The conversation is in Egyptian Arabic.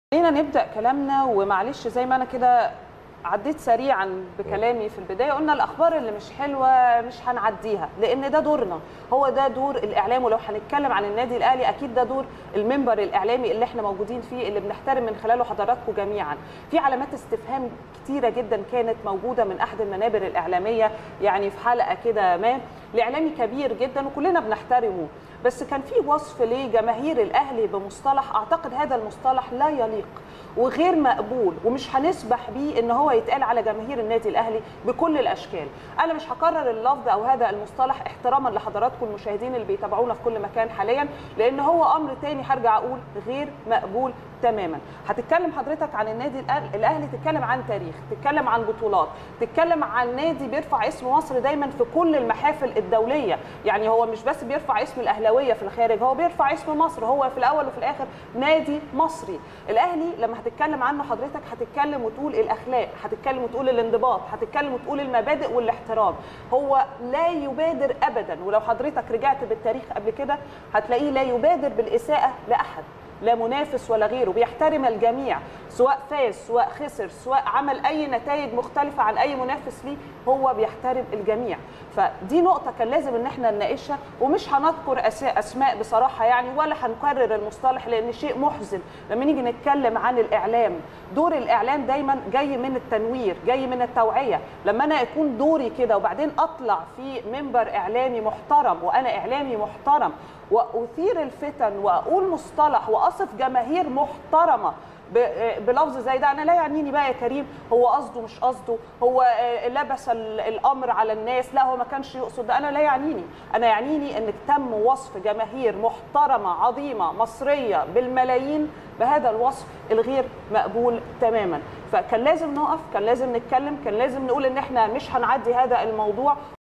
خلينا نبدا كلامنا ومعلش زي ما انا كده عديت سريعا بكلامي في البدايه قلنا الاخبار اللي مش حلوه مش هنعديها لان ده دورنا هو ده دور الاعلام ولو هنتكلم عن النادي الاهلي اكيد ده دور المنبر الاعلامي اللي احنا موجودين فيه اللي بنحترم من خلاله حضراتكم جميعا في علامات استفهام كتيره جدا كانت موجوده من احد المنابر الاعلاميه يعني في حلقه كده ما لاعلامي كبير جدا وكلنا بنحترمه بس كان في وصف لجماهير الاهلي بمصطلح اعتقد هذا المصطلح لا يليق وغير مقبول ومش هنسبح بيه ان هو يتقال على جماهير النادي الاهلي بكل الاشكال انا مش هكرر اللفظ او هذا المصطلح احتراما لحضراتكم المشاهدين اللي بيتابعونا في كل مكان حاليا لان هو امر تاني هرجع اقول غير مقبول تماما هتتكلم حضرتك عن النادي الاهلي تتكلم عن تاريخ تتكلم عن بطولات تتكلم عن نادي بيرفع اسم مصر دايما في كل المحافل الدوليه يعني هو مش بس بيرفع اسم الاهلاويه في الخارج هو بيرفع اسم مصر هو في الاول وفي الاخر نادي مصري الاهلي لما هتتكلم عنه حضرتك هتتكلم وتقول الاخلاق هتتكلم وتقول الانضباط هتتكلم وتقول المبادئ والاحترام هو لا يبادر ابدا ولو حضرتك رجعت بالتاريخ قبل كده هتلاقيه لا يبادر بالاساءه لاحد لا منافس ولا غيره بيحترم الجميع سواء فاز سواء خسر سواء عمل اي نتائج مختلفه عن اي منافس ليه هو بيحترم الجميع فدي نقطه كان لازم ان احنا نناقشها ومش هنذكر اسماء بصراحه يعني ولا هنكرر المصطلح لان شيء محزن لما نيجي نتكلم عن الاعلام دور الاعلام دايما جاي من التنوير جاي من التوعيه لما انا يكون دوري كده وبعدين اطلع في منبر اعلامي محترم وانا اعلامي محترم واثير الفتن واقول مصطلح واصف جماهير محترمه بلفظ زي ده انا لا يعنيني بقى يا كريم هو قصده مش قصده هو لبس الامر على الناس لا هو ما كانش يقصد ده انا لا يعنيني انا يعنيني انك تم وصف جماهير محترمه عظيمه مصريه بالملايين بهذا الوصف الغير مقبول تماما فكان لازم نقف كان لازم نتكلم كان لازم نقول ان احنا مش هنعدي هذا الموضوع